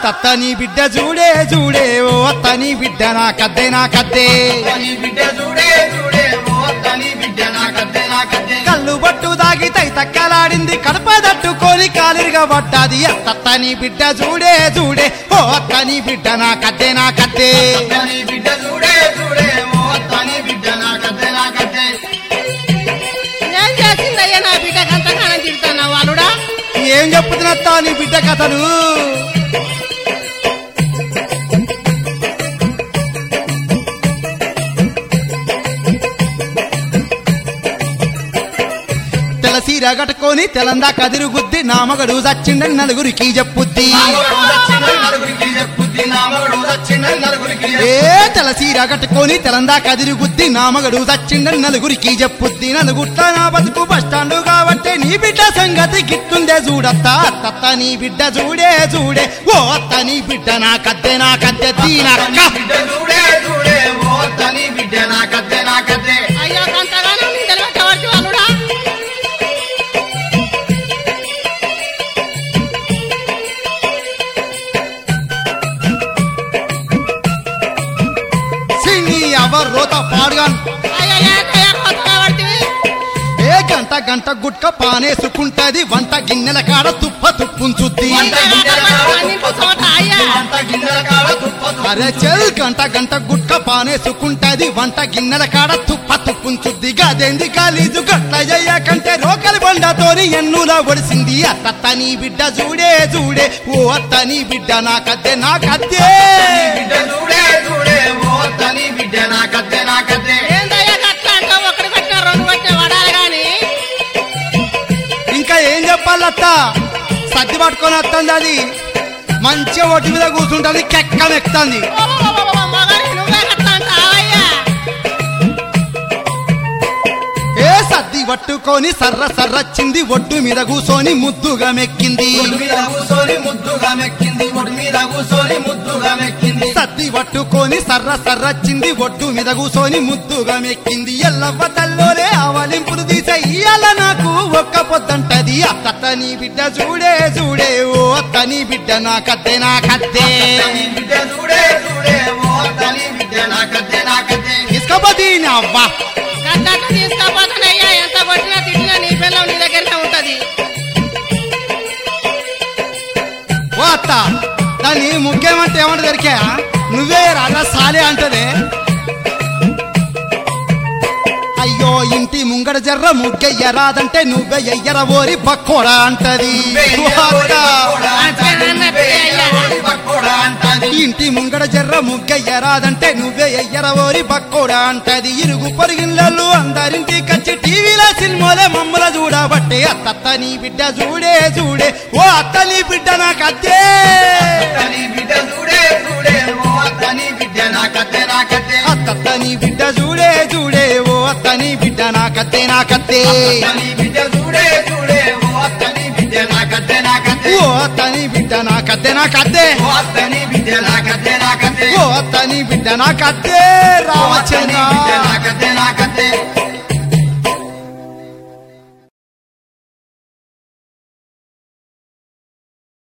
తత్త నీ బిడ్డ చూడే చూడే ఓ అత్త నీ బిడ్డ నా కద్దే నా కద్దే తని బిడ్డ చూడే చూడే ఓ తని బిడ్డ నాకద్దే నాకద్దే కళ్ళు బట్టు దాగి తై తక్కలాడింది కడప తట్టుకొని కాలిరిగా పడ్డాది తత్త నీ బిడ్డ చూడే చూడే ఓ అత్త నీ బిడ్డ నా కద్దే నా కద్దే తని బిడ్డ చూడే చూడే ఓ తని బిడ్డ నాకద్దే నాకద్దే ఏం చేసిందయ్యా నా బిడ్డకు అంతగానం తిడుతున్నావు అల్లుడా ఏం చెప్పుతున్నత్తా నీ బిడ్డ కథలు తెల సీర కట్టుకొని తెలందా కదిరు గుద్ది నా మగడు చచ్చిండని నలుగురికి చెప్పుద్ది నామగడు దచ్చిందని నలుగురికి చెప్పుద్ది నామగడు దచ్చిందని నలుగురికి ఏ తెల సీర కట్టుకొని తెలందా కదిరి గుద్ది నా మగడు చచ్చిండని నలుగురికి చెప్పుద్ది నలుగుట్ల నా బతుకు బస్టాండు కాబట్టి నీ బిడ్డ సంగతి గిట్టుందే చూడత్తా అత్త నీ బిడ్డ చూడే చూడే ఓ అత్త నీ బిడ్డ నా కద్దె నా కద్దె దీనక్క తని బిడ్డ చూడే చూడే ఓ తని బిడ్డ నాకద్దే నాకద్దే అయ్యో అంతగానం నిందలు పెట్టవచ్చు అల్లుడా సింగి ఎవరు రోత పాడుగాను అయ్యో ఏంటయ్యా కొత్తగా పడితివి? ఏ గంట గంట గుట్క పానేసుకుంటది వంట గిన్నెల కాడ తుప్ప తుప్పుంచుద్ది వంట గిన్నెల కాడ అన్నింటి చోట అయ్యా అంత గిన్నెల కాడ తుప్ప తుప్ప అరే చెల్ గంట గంట గుట్క పానేసుకుంటది వంట గిన్నెల కాడ తుప్ప తుప్పుంచుద్ది గదేంది గలీజు గట్ల చెయ్యకంటే రోకలి బండతోని ఎన్నులా ఒడిసింది అత్త నీ బిడ్డ చూడే చూడే ఓ అత్త నీ బిడ్డ నా కద్దె నా కద్దే బిడ్డ చూడే చూడే ఓ తని బిడ్డ నాకద్దే నాకద్దే ఏందయ్యా గట్ల అంటావు ఒకటి పెట్టిన రెండు పెట్టిన వడాలి గాని ఇంకా ఏం చెప్పాలత్త సర్ది పట్టుకొని వస్తుంది అది మంచిగా ఒడ్డు మీద కూర్చుంటది కెక్కమెక్తుంది మగని నువ్వే గట్ల అంటావయ్యా ఏ సర్ది పట్టుకొని సర్ర సర్రచ్చింది ఒడ్డు మీద కూసోని ముద్దుగా మెక్కింది ఒడి మీద కూసోని ముద్దుగా మెక్కింది ఒడి మీద కూసోని ముద్దుగా మెక్కింది సర్ది పట్టుకొని సర్ర సర్రచ్చింది ఒడ్డు మీద కూసోని ముద్దుగా మెక్కింది ఎల్లవ్వ తల్లోలే ఆవలింపులు తీసే ఇయ్యాల నాకు ఒక్క పొద్దంటది అత్త నీ బిడ్డ చూడే చూడే ఓ అత్త నీ బిడ్డ నా కద్దే నా కద్దే తని బిడ్డ చూడే చూడే ఓ తని బిడ్డ నాకద్దే నాకద్దే ఇసుకపోతే అవ్వ గట్ల తీసుకోపోతానయ్యా ఎంత కొట్టినా తిట్టినా నీ పిల్లలు నీ దగ్గరనే ఉంటది ఓ అత్త దాన్ని ముఖ్యమంటే ఏమంటే దొరికా నువ్వే రాజా సాలే అంటదే అయ్యో ఇంటి ముంగడ జర్ర ముగ్గెయ్య రాదంటే నువ్వే ఎయ్యర ఓరి పక్కోడా అంటది ఓ అత్త. ఇంటి ముంగడ జర్ర ముగ్గెయ్య రాదంటే నువ్వే ఎయ్యర ఓరి పక్కోడా అంటది ఇరుగు పొరిగిళ్ళలు అందరింటి కచ్చి టీవీలో సినిమాలే మమ్మల చూడబట్టే అత్త నీ బిడ్డ చూడే చూడే ఓ అత్త నీ బిడ్డ నాకు అద్దే తని బిడ్డ చూడే చూడే ఓ తని బిడ్డ నాకద్దే నాకద్దే అత్త నీ బిడ్డ చూడే చూడే ఓ అత్త నీ బిడ్డ నాకద్దే నాకద్దే తని బిడ్డ చూడే చూడే ఓ తని బిడ్డ నాకద్దే నాకద్దే ఓ అత్త నీ బిడ్డ నాకద్దే నాకద్దే ఓ తని బిడ్డ నాకద్దే నాకద్దే ఓ అత్త నీ బిడ్డ నాకద్దే ఓ తని రామచంద్ర బిడ్డ నాకద్దే నాకద్దే